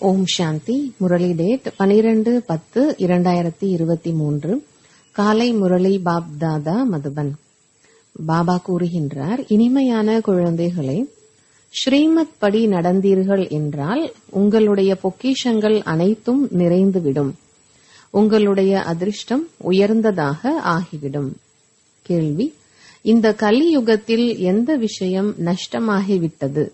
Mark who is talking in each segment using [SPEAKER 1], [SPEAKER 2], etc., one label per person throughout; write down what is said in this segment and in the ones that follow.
[SPEAKER 1] ஓம் சாந்தி Murali date பனிரெண்டு பத்து இரண்டாயிரத்தி இருபத்தி மூன்று காலை முரளி பாப் தாதா மதுபன் பாபா கூறுகின்றார் இனிமையான குழந்தைகளே ஸ்ரீமத் படி நடந்தீர்கள் என்றால் உங்களுடைய பொக்கிஷங்கள் அனைத்தும் நிறைந்துவிடும் உங்களுடைய அதிர்ஷ்டம் உயர்ந்ததாக ஆகிவிடும் கேள்வி இந்த கலியுகத்தில் எந்த விஷயம் நஷ்டமாகிவிட்டது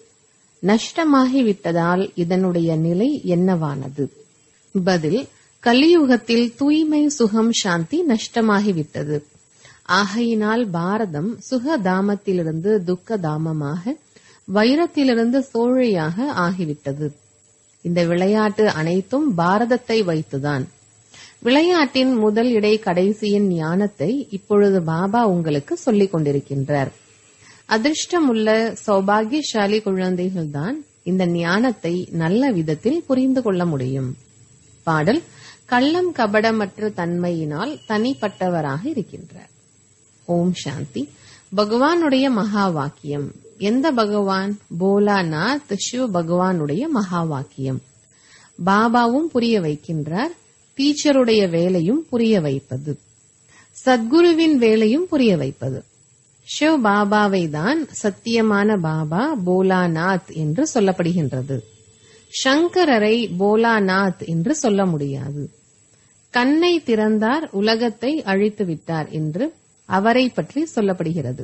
[SPEAKER 1] நஷ்டமாகிவிட்டதால் இதனுடைய நிலை என்னவானது பதில் கலியுகத்தில் தூய்மை சுகம் சாந்தி நஷ்டமாகிவிட்டது ஆகையினால் பாரதம் சுகதாமத்திலிருந்து துக்க தாமமாக வைரத்திலிருந்து சோழையாக ஆகிவிட்டது இந்த விளையாட்டு அனைத்தும் பாரதத்தை வைத்துதான் விளையாட்டின் முதல் இடை கடைசியின் ஞானத்தை இப்பொழுது பாபா உங்களுக்கு சொல்லிக் கொண்டிருக்கின்றார் அதிர்ஷ்டமுள்ள சௌபாகியசாலி குழந்தைகள்தான் இந்த ஞானத்தை நல்ல விதத்தில் புரிந்து கொள்ள முடியும் பாடல் கள்ளம் கபடமற்ற தன்மையினால் தனிப்பட்டவராக இருக்கின்றார் ஓம் சாந்தி பகவானுடைய மகா வாக்கியம் எந்த பகவான் போலாநாத் சிவ பகவானுடைய மகா வாக்கியம் பாபாவும் புரிய வைக்கின்றார் டீச்சருடைய வேலையும் புரிய வைப்பது சத்குருவின் வேலையும் புரிய வைப்பது ஷிவ் பாபாவை தான் சத்தியமான பாபா போலாநாத் என்று சொல்லப்படுகின்றது சங்கரரை போலாநாத் என்று சொல்ல முடியாது கண்ணை திறந்தார் உலகத்தை அழித்து விட்டார் என்று அவரை பற்றி சொல்லப்படுகிறது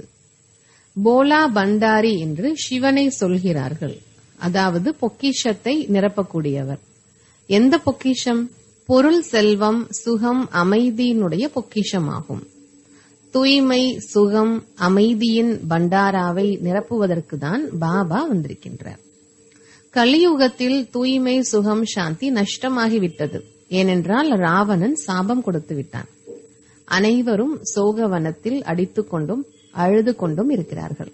[SPEAKER 1] போலா பண்டாரி என்று சிவனை சொல்கிறார்கள் அதாவது பொக்கிஷத்தை நிரப்பக்கூடியவர் எந்த பொக்கிஷம் பொருள் செல்வம் சுகம் அமைதியினுடைய பொக்கிஷமாகும் தூய்மை சுகம் அமைதியின் பண்டாராவை நிரப்புவதற்கு தான் பாபா வந்திருக்கின்றார் கலியுகத்தில் தூய்மை சுகம் சாந்தி நஷ்டமாகிவிட்டது ஏனென்றால் ராவணன் சாபம் கொடுத்து விட்டான் அனைவரும் சோகவனத்தில் அடித்துக் கொண்டும் அழுது கொண்டும் இருக்கிறார்கள்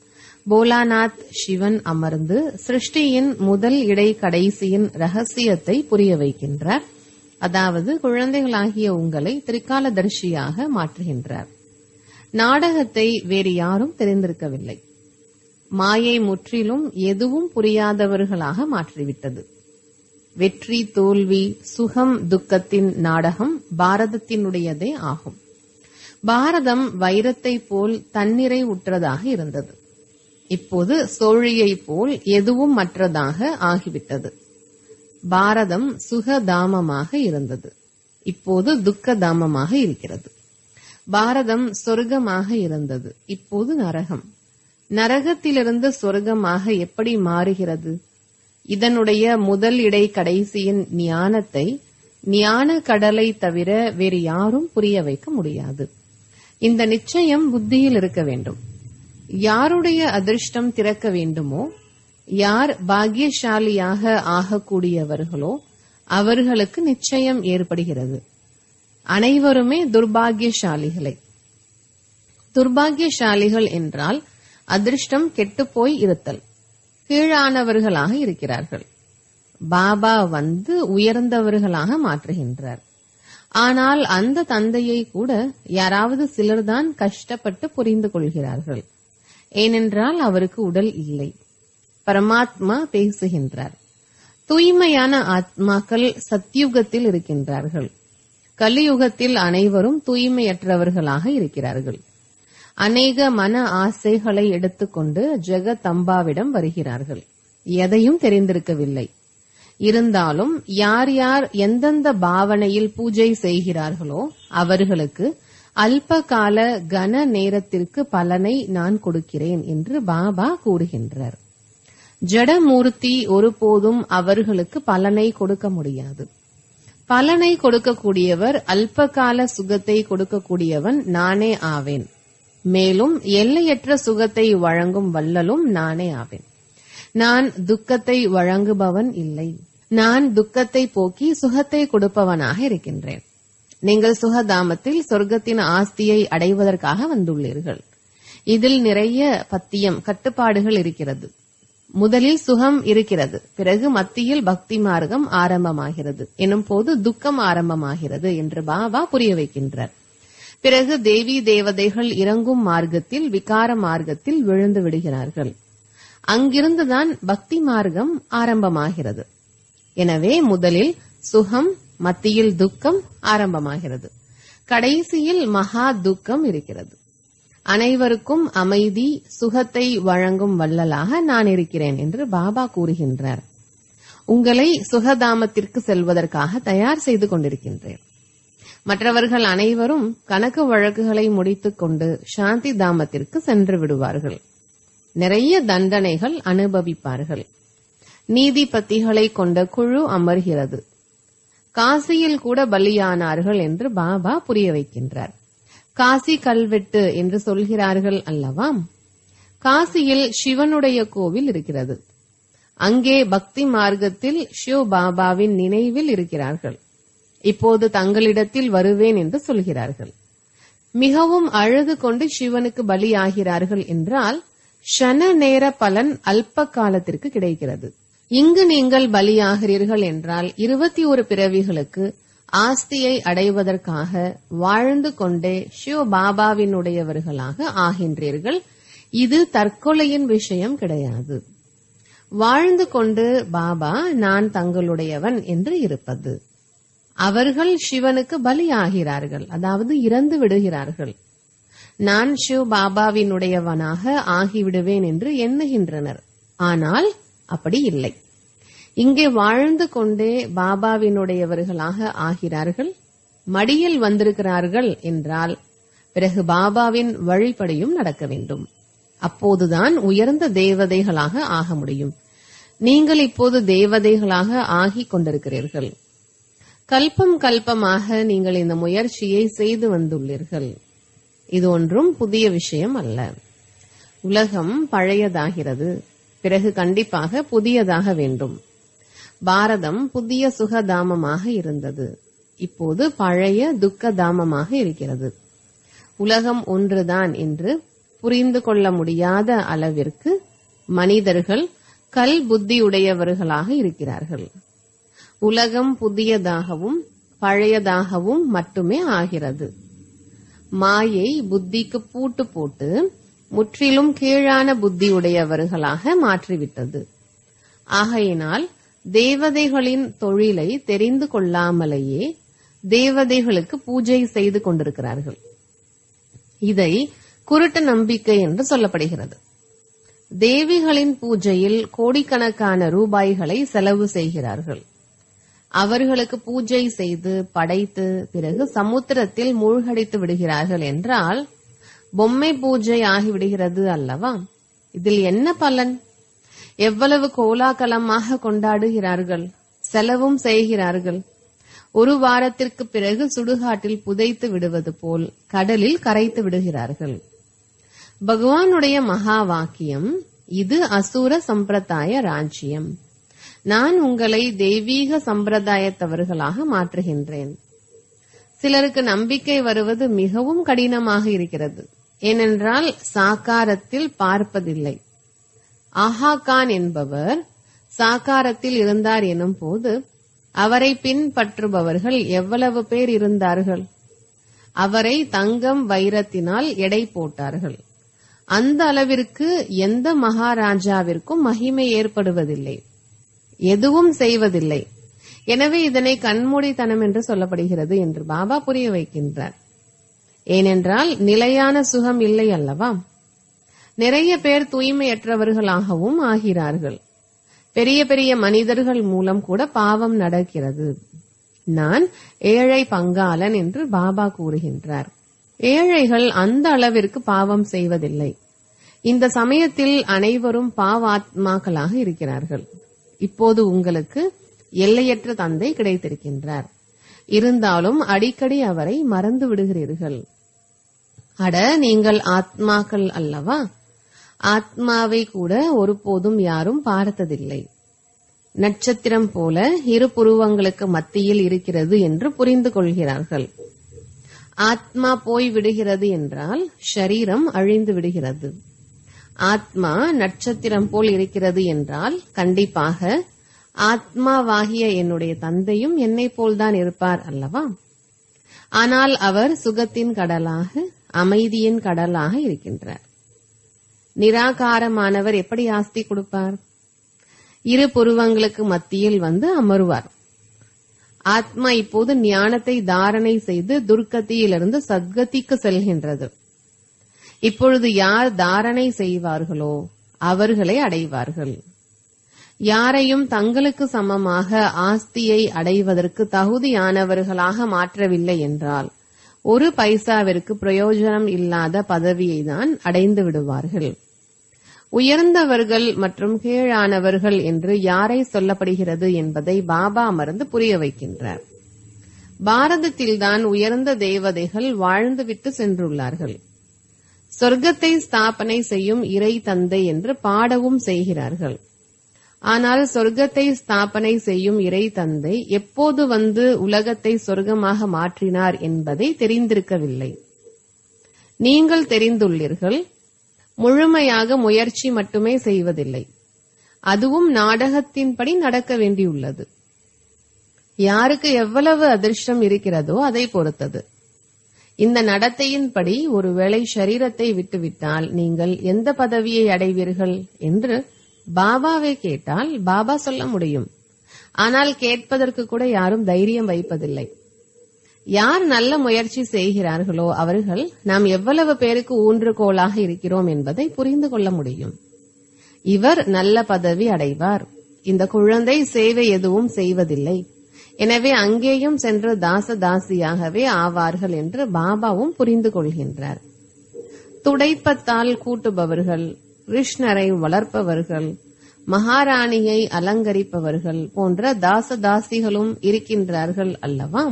[SPEAKER 1] போலாநாத் சிவன் அமர்ந்து சிருஷ்டியின் முதல் இடை கடைசியின் ரகசியத்தை புரிய வைக்கின்றார் அதாவது குழந்தைகளாகிய உங்களை திரிகாலதர்ஷியாக மாற்றுகின்றார் நாடகத்தை வேறு யாரும் தெரிந்திருக்கவில்லை மாயை முற்றிலும் எதுவும் புரியாதவர்களாக மாற்றிவிட்டது வெற்றி தோல்வி சுகம் துக்கத்தின் நாடகம் பாரதத்தினுடையதே ஆகும் பாரதம் வைரத்தை போல் தண்ணீரை உற்றதாக இருந்தது இப்போது சோழியை போல் எதுவும் மற்றதாக ஆகிவிட்டது பாரதம் சுகதாமமாக இருந்தது இப்போது துக்கதாமமாக இருக்கிறது பாரதம் சொர்க்கமாக இருந்தது இப்போது நரகம் நரகத்திலிருந்து சொர்க்கமாக எப்படி மாறுகிறது இதனுடைய முதல் இடை கடைசியின் ஞானத்தை ஞான கடலை தவிர வேறு யாரும் புரிய வைக்க முடியாது இந்த நிச்சயம் புத்தியில் இருக்க வேண்டும் யாருடைய அதிர்ஷ்டம் திறக்க வேண்டுமோ யார் பாக்கியசாலியாக ஆகக்கூடியவர்களோ அவர்களுக்கு நிச்சயம் ஏற்படுகிறது அனைவருமே துர்பாகியசாலிகளே துர்பாகியசாலிகள் என்றால் அதிர்ஷ்டம் கெட்டுப்போய் இருத்தல் கீழானவர்களாக இருக்கிறார்கள் பாபா வந்து உயர்ந்தவர்களாக மாற்றுகின்றார் ஆனால் அந்த தந்தையை கூட யாராவது சிலர்தான் கஷ்டப்பட்டு புரிந்து கொள்கிறார்கள் ஏனென்றால் அவருக்கு உடல் இல்லை பரமாத்மா பேசுகின்றார் தூய்மையான ஆத்மாக்கள் சத்யுகத்தில் இருக்கின்றார்கள் கலியுகத்தில் அனைவரும் தூய்மையற்றவர்களாக இருக்கிறார்கள் அநேக மன ஆசைகளை எடுத்துக்கொண்டு ஜெகதம்பாவிடம் வருகிறார்கள் எதையும் தெரிந்திருக்கவில்லை இருந்தாலும் யார் யார் எந்தெந்த பாவனையில் பூஜை செய்கிறார்களோ அவர்களுக்கு அல்ப கால கன நேரத்திற்கு பலனை நான் கொடுக்கிறேன் என்று பாபா கூறுகின்றார் ஜடமூர்த்தி ஒருபோதும் அவர்களுக்கு பலனை கொடுக்க முடியாது பலனை கொடுக்கக்கூடியவர் அல்பகால சுகத்தை கொடுக்கக்கூடியவன் நானே ஆவேன் மேலும் எல்லையற்ற சுகத்தை வழங்கும் வல்லலும் நானே ஆவேன் நான் துக்கத்தை வழங்குபவன் இல்லை நான் துக்கத்தை போக்கி சுகத்தை கொடுப்பவனாக இருக்கின்றேன் நீங்கள் சுகதாமத்தில் சொர்க்கத்தின் ஆஸ்தியை அடைவதற்காக வந்துள்ளீர்கள் இதில் நிறைய பத்தியம் கட்டுப்பாடுகள் இருக்கிறது முதலில் சுகம் இருக்கிறது பிறகு மத்தியில் பக்தி மார்க்கம் ஆரம்பமாகிறது எனும் போது துக்கம் ஆரம்பமாகிறது என்று பாபா புரிய வைக்கின்றார் பிறகு தேவி தேவதைகள் இறங்கும் மார்க்கத்தில் விகார மார்க்கத்தில் விழுந்து விடுகிறார்கள் அங்கிருந்துதான் பக்தி மார்க்கம் ஆரம்பமாகிறது எனவே முதலில் சுகம் மத்தியில் துக்கம் ஆரம்பமாகிறது கடைசியில் மகா துக்கம் இருக்கிறது அனைவருக்கும் அமைதி சுகத்தை வழங்கும் வள்ளலாக நான் இருக்கிறேன் என்று பாபா கூறுகின்றார் உங்களை சுகதாமத்திற்கு செல்வதற்காக தயார் செய்து கொண்டிருக்கின்றேன் மற்றவர்கள் அனைவரும் கணக்கு வழக்குகளை முடித்துக் கொண்டு சாந்தி தாமத்திற்கு சென்று விடுவார்கள் நிறைய தண்டனைகள் அனுபவிப்பார்கள் நீதிபதிகளை கொண்ட குழு அமர்கிறது காசியில் கூட பலியானார்கள் என்று பாபா புரிய வைக்கின்றார் காசி கல்வெட்டு என்று சொல்கிறார்கள் அல்லவா காசியில் சிவனுடைய கோவில் இருக்கிறது அங்கே பக்தி மார்க்கத்தில் ஷிவ் பாபாவின் நினைவில் இருக்கிறார்கள் இப்போது தங்களிடத்தில் வருவேன் என்று சொல்கிறார்கள் மிகவும் அழுது கொண்டு சிவனுக்கு பலியாகிறார்கள் என்றால் ஷன நேர பலன் அல்ப காலத்திற்கு கிடைக்கிறது இங்கு நீங்கள் பலியாகிறீர்கள் என்றால் இருபத்தி ஒரு பிறவிகளுக்கு ஆஸ்தியை அடைவதற்காக வாழ்ந்து கொண்டே சிவ பாபாவினுடையவர்களாக ஆகின்றீர்கள் இது தற்கொலையின் விஷயம் கிடையாது வாழ்ந்து கொண்டு பாபா நான் தங்களுடையவன் என்று இருப்பது அவர்கள் சிவனுக்கு பலியாகிறார்கள் அதாவது இறந்து விடுகிறார்கள் நான் சிவ பாபாவினுடையவனாக ஆகிவிடுவேன் என்று எண்ணுகின்றனர் ஆனால் அப்படி இல்லை இங்கே வாழ்ந்து கொண்டே பாபாவினுடையவர்களாக ஆகிறார்கள் மடியில் வந்திருக்கிறார்கள் என்றால் பிறகு பாபாவின் வழிபடியும் நடக்க வேண்டும் அப்போதுதான் உயர்ந்த தேவதைகளாக ஆக முடியும் நீங்கள் இப்போது தேவதைகளாக ஆகிக் கொண்டிருக்கிறீர்கள் கல்பம் கல்பமாக நீங்கள் இந்த முயற்சியை செய்து வந்துள்ளீர்கள் இது ஒன்றும் புதிய விஷயம் அல்ல உலகம் பழையதாகிறது பிறகு கண்டிப்பாக புதியதாக வேண்டும் பாரதம் புதிய சுகதாமமாக இருந்தது இப்போது பழைய துக்கதாமமாக இருக்கிறது உலகம் ஒன்றுதான் என்று புரிந்து கொள்ள முடியாத அளவிற்கு மனிதர்கள் கல் புத்தியுடையவர்களாக இருக்கிறார்கள் உலகம் புதியதாகவும் பழையதாகவும் மட்டுமே ஆகிறது மாயை புத்திக்கு பூட்டு போட்டு முற்றிலும் கீழான புத்தியுடையவர்களாக மாற்றிவிட்டது ஆகையினால் தேவதைகளின் தொழிலை தெரிந்து கொள்ளாமலேயே தேவதைகளுக்கு பூஜை செய்து கொண்டிருக்கிறார்கள் இதை குருட்டு நம்பிக்கை என்று சொல்லப்படுகிறது தேவிகளின் பூஜையில் கோடிக்கணக்கான ரூபாய்களை செலவு செய்கிறார்கள் அவர்களுக்கு பூஜை செய்து படைத்து பிறகு சமுத்திரத்தில் மூழ்கடித்து விடுகிறார்கள் என்றால் பொம்மை பூஜை ஆகிவிடுகிறது அல்லவா இதில் என்ன பலன் எவ்வளவு கோலாகலமாக கொண்டாடுகிறார்கள் செலவும் செய்கிறார்கள் ஒரு வாரத்திற்கு பிறகு சுடுகாட்டில் புதைத்து விடுவது போல் கடலில் கரைத்து விடுகிறார்கள் பகவானுடைய மகா வாக்கியம் இது அசுர சம்பிரதாய ராஜ்யம் நான் உங்களை தெய்வீக சம்பிரதாயத்தவர்களாக மாற்றுகின்றேன் சிலருக்கு நம்பிக்கை வருவது மிகவும் கடினமாக இருக்கிறது ஏனென்றால் சாக்காரத்தில் பார்ப்பதில்லை ஆஹா கான் என்பவர் சாக்காரத்தில் இருந்தார் எனும் போது அவரை பின்பற்றுபவர்கள் எவ்வளவு பேர் இருந்தார்கள் அவரை தங்கம் வைரத்தினால் எடை போட்டார்கள் அந்த அளவிற்கு எந்த மகாராஜாவிற்கும் மகிமை ஏற்படுவதில்லை எதுவும் செய்வதில்லை எனவே இதனை கண்மூடித்தனம் என்று சொல்லப்படுகிறது என்று பாபா புரிய வைக்கின்றார் ஏனென்றால் நிலையான சுகம் இல்லை அல்லவா நிறைய பேர் தூய்மையற்றவர்களாகவும் ஆகிறார்கள் பெரிய பெரிய மனிதர்கள் மூலம் கூட பாவம் நடக்கிறது நான் ஏழை பங்காளன் என்று பாபா கூறுகின்றார் ஏழைகள் அந்த அளவிற்கு பாவம் செய்வதில்லை இந்த சமயத்தில் அனைவரும் பாவாத்மாக்களாக இருக்கிறார்கள் இப்போது உங்களுக்கு எல்லையற்ற தந்தை கிடைத்திருக்கின்றார் இருந்தாலும் அடிக்கடி அவரை மறந்து விடுகிறீர்கள் அட நீங்கள் ஆத்மாக்கள் அல்லவா ஆத்மாவை கூட ஒருபோதும் யாரும் பார்த்ததில்லை நட்சத்திரம் போல இரு புருவங்களுக்கு மத்தியில் இருக்கிறது என்று புரிந்து கொள்கிறார்கள் ஆத்மா போய் விடுகிறது என்றால் ஷரீரம் அழிந்து விடுகிறது ஆத்மா நட்சத்திரம் போல் இருக்கிறது என்றால் கண்டிப்பாக ஆத்மாவாகிய என்னுடைய தந்தையும் என்னை போல்தான் இருப்பார் அல்லவா ஆனால் அவர் சுகத்தின் கடலாக அமைதியின் கடலாக இருக்கின்றார் நிராகாரமானவர் எப்படி ஆஸ்தி கொடுப்பார் இரு புருவங்களுக்கு மத்தியில் வந்து அமருவார் ஆத்மா இப்போது ஞானத்தை தாரணை செய்து துர்க்கத்தியிலிருந்து சத்கதிக்கு செல்கின்றது இப்பொழுது யார் தாரணை செய்வார்களோ அவர்களை அடைவார்கள் யாரையும் தங்களுக்கு சமமாக ஆஸ்தியை அடைவதற்கு தகுதியானவர்களாக மாற்றவில்லை என்றால் ஒரு பைசாவிற்கு பிரயோஜனம் இல்லாத பதவியை தான் அடைந்து விடுவார்கள் உயர்ந்தவர்கள் மற்றும் கீழானவர்கள் என்று யாரை சொல்லப்படுகிறது என்பதை பாபா அமர்ந்து புரிய வைக்கின்றார் பாரதத்தில்தான் உயர்ந்த தேவதைகள் வாழ்ந்துவிட்டு சென்றுள்ளார்கள் சொர்க்கத்தை ஸ்தாபனை செய்யும் இறை தந்தை என்று பாடவும் செய்கிறார்கள் ஆனால் சொர்க்கத்தை ஸ்தாபனை செய்யும் இறை தந்தை எப்போது வந்து உலகத்தை சொர்க்கமாக மாற்றினார் என்பதை தெரிந்திருக்கவில்லை நீங்கள் தெரிந்துள்ளீர்கள் முழுமையாக முயற்சி மட்டுமே செய்வதில்லை அதுவும் நாடகத்தின்படி நடக்க வேண்டியுள்ளது யாருக்கு எவ்வளவு அதிர்ஷ்டம் இருக்கிறதோ அதை பொறுத்தது இந்த நடத்தையின்படி ஒருவேளை சரீரத்தை விட்டுவிட்டால் நீங்கள் எந்த பதவியை அடைவீர்கள் என்று பாபாவை கேட்டால் பாபா சொல்ல முடியும் ஆனால் கேட்பதற்கு கூட யாரும் தைரியம் வைப்பதில்லை யார் நல்ல முயற்சி செய்கிறார்களோ அவர்கள் நாம் எவ்வளவு பேருக்கு ஊன்றுகோலாக இருக்கிறோம் என்பதை புரிந்து கொள்ள முடியும் இவர் நல்ல பதவி அடைவார் இந்த குழந்தை சேவை எதுவும் செய்வதில்லை எனவே அங்கேயும் சென்று தாச தாசியாகவே ஆவார்கள் என்று பாபாவும் புரிந்து கொள்கின்றார் துடைப்பத்தால் கூட்டுபவர்கள் கிருஷ்ணரை வளர்ப்பவர்கள் மகாராணியை அலங்கரிப்பவர்கள் போன்ற தாசதாசிகளும் இருக்கின்றார்கள் அல்லவா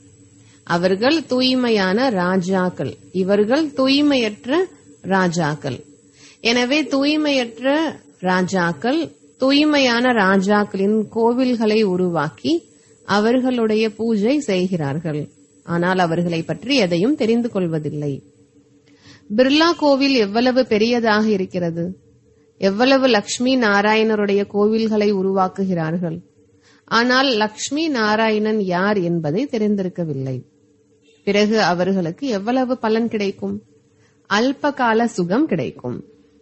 [SPEAKER 1] அவர்கள் தூய்மையான ராஜாக்கள் இவர்கள் தூய்மையற்ற ராஜாக்கள் எனவே தூய்மையற்ற ராஜாக்கள் தூய்மையான ராஜாக்களின் கோவில்களை உருவாக்கி அவர்களுடைய பூஜை செய்கிறார்கள் ஆனால் அவர்களை பற்றி எதையும் தெரிந்து கொள்வதில்லை பிர்லா கோவில் எவ்வளவு பெரியதாக இருக்கிறது எவ்வளவு லக்ஷ்மி நாராயணருடைய கோவில்களை உருவாக்குகிறார்கள் ஆனால் லக்ஷ்மி நாராயணன் யார் என்பதை தெரிந்திருக்கவில்லை பிறகு அவர்களுக்கு எவ்வளவு பலன் கிடைக்கும் அல்ப கால சுகம் கிடைக்கும்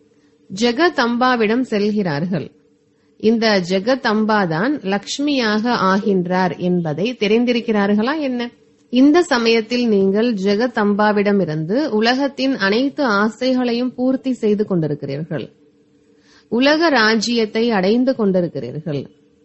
[SPEAKER 1] ஜெகதம்பாவிடம் செல்கிறார்கள் இந்த ஜெகதம்பாதான் லக்ஷ்மியாக ஆகின்றார் என்பதை தெரிந்திருக்கிறார்களா என்ன இந்த சமயத்தில் நீங்கள் ஜெகதம்பாவிடமிருந்து உலகத்தின் அனைத்து ஆசைகளையும் பூர்த்தி செய்து கொண்டிருக்கிறீர்கள் உலக ராஜ்யத்தை அடைந்து கொண்டிருக்கிறீர்கள்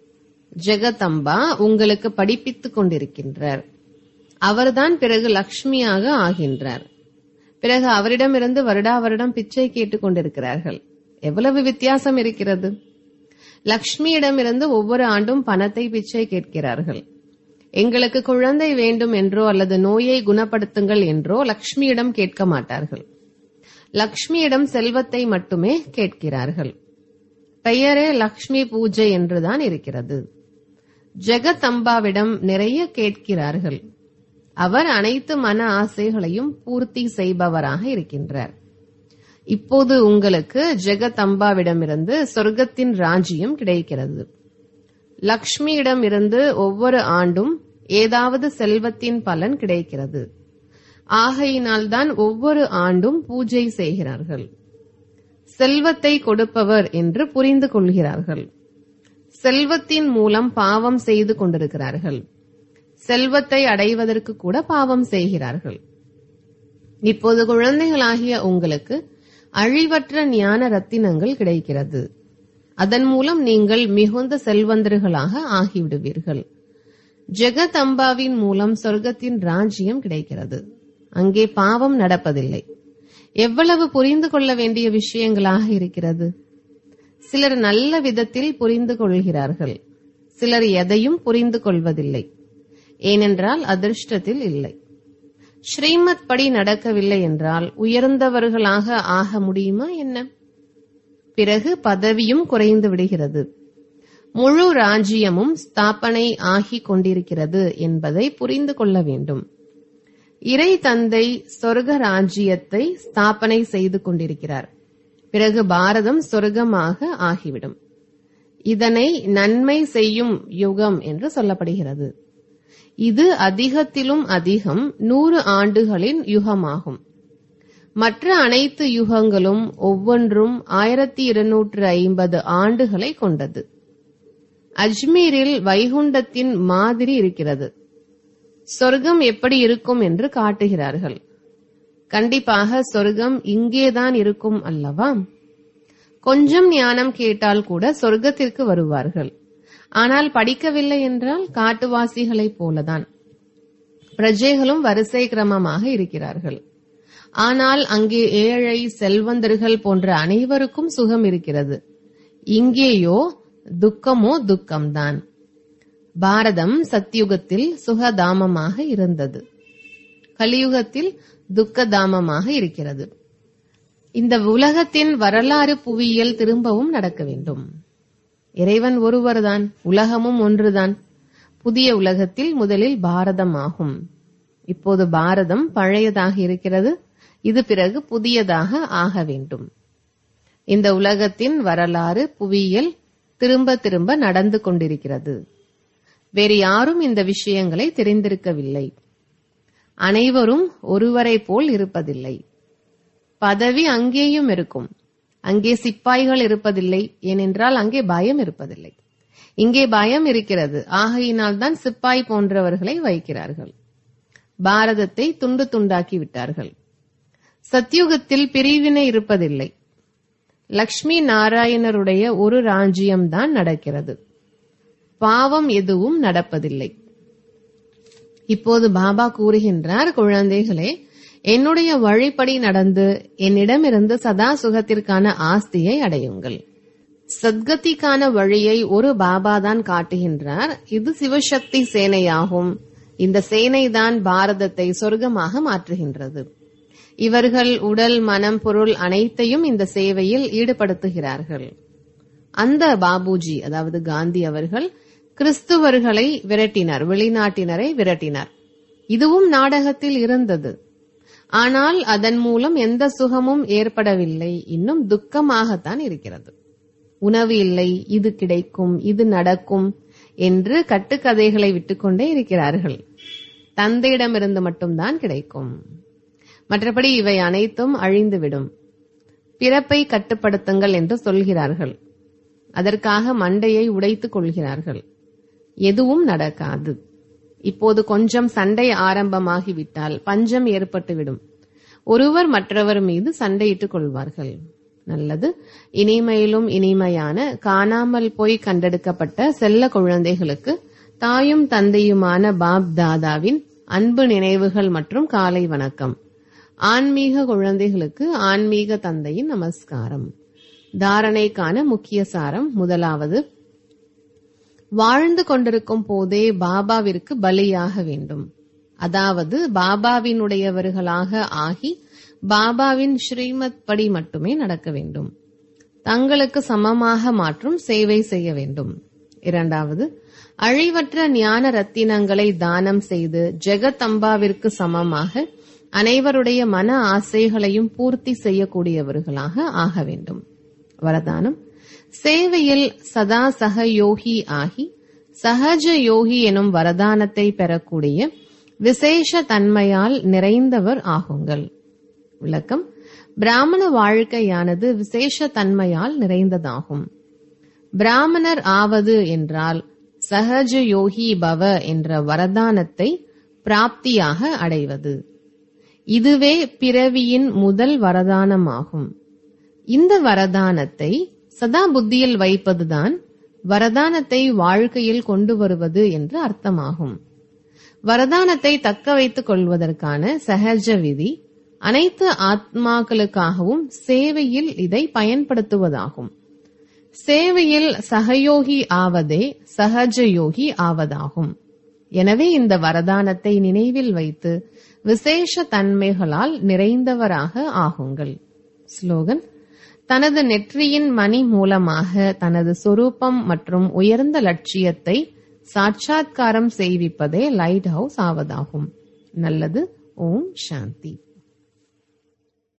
[SPEAKER 1] ஜெகதம்பா உங்களுக்கு படிப்பித்துக் கொண்டிருக்கின்றார் அவர்தான் பிறகு லக்ஷ்மியாக ஆகின்றார் பிறகு அவரிடமிருந்து வருடா வருடம் பிச்சை கேட்டுக் கொண்டிருக்கிறார்கள் எவ்வளவு வித்தியாசம் இருக்கிறது லக்ஷ்மியிடமிருந்து ஒவ்வொரு ஆண்டும் பணத்தை பிச்சை கேட்கிறார்கள் எங்களுக்கு குழந்தை வேண்டும் என்றோ அல்லது நோயை குணப்படுத்துங்கள் என்றோ லக்ஷ்மியிடம் கேட்க மாட்டார்கள் லக்ஷ்மியிடம் செல்வத்தை மட்டுமே கேட்கிறார்கள் பெயரே லக்ஷ்மி பூஜை என்றுதான் இருக்கிறது ஜெகதம்பாவிடம் நிறைய கேட்கிறார்கள் அவர் அனைத்து மன ஆசைகளையும் பூர்த்தி செய்பவராக இருக்கின்றார் இப்போது உங்களுக்கு ஜெகதம்பாவிடமிருந்து சொர்க்கத்தின் ராஜ்யம் கிடைக்கிறது லக்ஷ்மியிடம் இருந்து ஒவ்வொரு ஆண்டும் ஏதாவது செல்வத்தின் பலன் கிடைக்கிறது ஆகையினால்தான் ஒவ்வொரு ஆண்டும் பூஜை செய்கிறார்கள் செல்வத்தை கொடுப்பவர் என்று புரிந்து கொள்கிறார்கள் செல்வத்தின் மூலம் பாவம் செய்து கொண்டிருக்கிறார்கள் செல்வத்தை அடைவதற்கு கூட பாவம் செய்கிறார்கள் இப்போது குழந்தைகளாகிய உங்களுக்கு அழிவற்ற ஞான ரத்தினங்கள் கிடைக்கிறது அதன் மூலம் நீங்கள் மிகுந்த செல்வந்தர்களாக ஆகிவிடுவீர்கள் ஜெகதம்பாவின் மூலம் சொர்க்கத்தின் ராஜ்யம் கிடைக்கிறது அங்கே பாவம் நடப்பதில்லை எவ்வளவு புரிந்து கொள்ள வேண்டிய விஷயங்களாக இருக்கிறது சிலர் நல்ல விதத்தில் புரிந்து கொள்கிறார்கள் சிலர் எதையும் புரிந்து கொள்வதில்லை ஏனென்றால் அதிர்ஷ்டத்தில் இல்லை ஸ்ரீமத் படி நடக்கவில்லை என்றால் உயர்ந்தவர்களாக ஆக முடியுமா என்ன பிறகு பதவியும் குறைந்து விடுகிறது முழு ராஜ்யமும் ஸ்தாபனை ஆகிக் கொண்டிருக்கிறது என்பதை புரிந்து கொள்ள வேண்டும் இறை தந்தை சொர்க்க ராஜ்யத்தை ஸ்தாபனை செய்து கொண்டிருக்கிறார் பிறகு பாரதம் சொர்க்கமாக ஆகிவிடும் இதனை நன்மை செய்யும் யுகம் என்று சொல்லப்படுகிறது இது அதிகத்திலும் அதிகம் நூறு ஆண்டுகளின் யுகமாகும் மற்ற அனைத்து யுகங்களும் ஒவ்வொன்றும் ஆயிரத்தி இருநூற்று ஐம்பது ஆண்டுகளை கொண்டது அஜ்மீரில் வைகுண்டத்தின் மாதிரி இருக்கிறது சொர்க்கம் எப்படி இருக்கும் என்று காட்டுகிறார்கள் கண்டிப்பாக சொர்க்கம் இங்கேதான் இருக்கும் அல்லவா கொஞ்சம் ஞானம் கேட்டால் கூட சொர்க்கத்திற்கு வருவார்கள் ஆனால் படிக்கவில்லை என்றால் காட்டுவாசிகளைப் போலதான் பிரஜைகளும் வரிசை கிரமமாக இருக்கிறார்கள் ஆனால் அங்கே ஏழை செல்வந்தர்கள் போன்ற அனைவருக்கும் சுகம் இருக்கிறது இங்கேயோ துக்கமோ துக்கம்தான் பாரதம் சத்யுகத்தில் சுகதாமமாக இருந்தது கலியுகத்தில் துக்கதாமமாக இருக்கிறது இந்த உலகத்தின் வரலாறு புவியியல் திரும்பவும் நடக்க வேண்டும் இறைவன் ஒருவர்தான் உலகமும் ஒன்றுதான் புதிய உலகத்தில் முதலில் பாரதம் ஆகும் இப்போது பாரதம் பழையதாக இருக்கிறது இது பிறகு புதியதாக ஆக வேண்டும் இந்த உலகத்தின் வரலாறு புவியியல் திரும்ப திரும்ப நடந்து கொண்டிருக்கிறது வேறு யாரும் இந்த விஷயங்களை தெரிந்திருக்கவில்லை அனைவரும் ஒருவரை போல் இருப்பதில்லை பதவி அங்கேயும் இருக்கும் அங்கே சிப்பாய்கள் இருப்பதில்லை ஏனென்றால் அங்கே பயம் இருப்பதில்லை இங்கே பயம் இருக்கிறது ஆகையினால் தான் சிப்பாய் போன்றவர்களை வைக்கிறார்கள் பாரதத்தை துண்டு துண்டாக்கி விட்டார்கள் சத்யுகத்தில் பிரிவினை இருப்பதில்லை லக்ஷ்மி நாராயணருடைய ஒரு ராஜ்யம்தான் நடக்கிறது பாவம் எதுவும் நடப்பதில்லை இப்போது பாபா கூறுகின்றார் குழந்தைகளே என்னுடைய வழிப்படி நடந்து என்னிடமிருந்து சதா சுகத்திற்கான ஆஸ்தியை அடையுங்கள் சத்கதிக்கான வழியை ஒரு பாபா தான் காட்டுகின்றார் இது சிவசக்தி சேனையாகும் இந்த சேனைதான் பாரதத்தை சொர்க்கமாக மாற்றுகின்றது இவர்கள் உடல் மனம் பொருள் அனைத்தையும் இந்த சேவையில் ஈடுபடுத்துகிறார்கள் அந்த பாபுஜி அதாவது காந்தி அவர்கள் கிறிஸ்துவர்களை விரட்டினார் வெளிநாட்டினரை விரட்டினார் இதுவும் நாடகத்தில் இருந்தது ஆனால் அதன் மூலம் எந்த சுகமும் ஏற்படவில்லை இன்னும் துக்கமாகத்தான் இருக்கிறது உணவு இல்லை இது கிடைக்கும் இது நடக்கும் என்று கட்டுக்கதைகளை விட்டுக்கொண்டே இருக்கிறார்கள் தந்தையிடமிருந்து மட்டும்தான் கிடைக்கும் மற்றபடி இவை அனைத்தும் அழிந்துவிடும் பிறப்பை கட்டுப்படுத்துங்கள் என்று சொல்கிறார்கள் அதற்காக மண்டையை உடைத்துக் கொள்கிறார்கள் எதுவும் நடக்காது இப்போது கொஞ்சம் சண்டை ஆரம்பமாகிவிட்டால் பஞ்சம் ஏற்பட்டுவிடும் ஒருவர் மற்றவர் மீது சண்டையிட்டுக் கொள்வார்கள் நல்லது இனிமையிலும் இனிமையான காணாமல் போய் கண்டெடுக்கப்பட்ட செல்ல குழந்தைகளுக்கு தாயும் தந்தையுமான பாப் தாதாவின் அன்பு நினைவுகள் மற்றும் காலை வணக்கம் ஆன்மீக குழந்தைகளுக்கு ஆன்மீக தந்தையின் நமஸ்காரம் தாரணைக்கான முக்கிய சாரம் முதலாவது வாழ்ந்து கொண்டிருக்கும் போதே பாபாவிற்கு பலியாக வேண்டும் அதாவது பாபாவினுடையவர்களாக ஆகி பாபாவின் ஸ்ரீமத் படி மட்டுமே நடக்க வேண்டும் தங்களுக்கு சமமாக மாற்றும் சேவை செய்ய வேண்டும் இரண்டாவது அழிவற்ற ஞான ரத்தினங்களை தானம் செய்து ஜெகதம்பாவிற்கு சமமாக அனைவருடைய மன ஆசைகளையும் பூர்த்தி செய்யக்கூடியவர்களாக ஆக வேண்டும் வரதானம் சேவையில் சதா சக யோகி ஆகி சகஜ யோகி எனும் வரதானத்தை பெறக்கூடிய விசேஷ தன்மையால் நிறைந்தவர் ஆகுங்கள் விளக்கம் பிராமண வாழ்க்கையானது விசேஷ தன்மையால் நிறைந்ததாகும் பிராமணர் ஆவது என்றால் சகஜ யோகி பவ என்ற வரதானத்தை பிராப்தியாக அடைவது இதுவே பிறவியின் முதல் வரதானமாகும் இந்த வரதானத்தை சதா புத்தியில் வைப்பதுதான் வரதானத்தை வாழ்க்கையில் கொண்டு வருவது என்று அர்த்தமாகும் வரதானத்தை தக்க வைத்துக் கொள்வதற்கான சகஜ விதி அனைத்து ஆத்மாக்களுக்காகவும் சேவையில் இதை பயன்படுத்துவதாகும் சேவையில் சகயோகி ஆவதே சகஜ யோகி ஆவதாகும் எனவே இந்த வரதானத்தை நினைவில் வைத்து விசேஷ தன்மைகளால் நிறைந்தவராக ஆகுங்கள் ஸ்லோகன் தனது நெற்றியின் மணி மூலமாக தனது சொரூபம் மற்றும் உயர்ந்த லட்சியத்தை சாட்சாத்காரம் செய்விப்பதே லைட் ஹவுஸ் ஆவதாகும் நல்லது ஓம் சாந்தி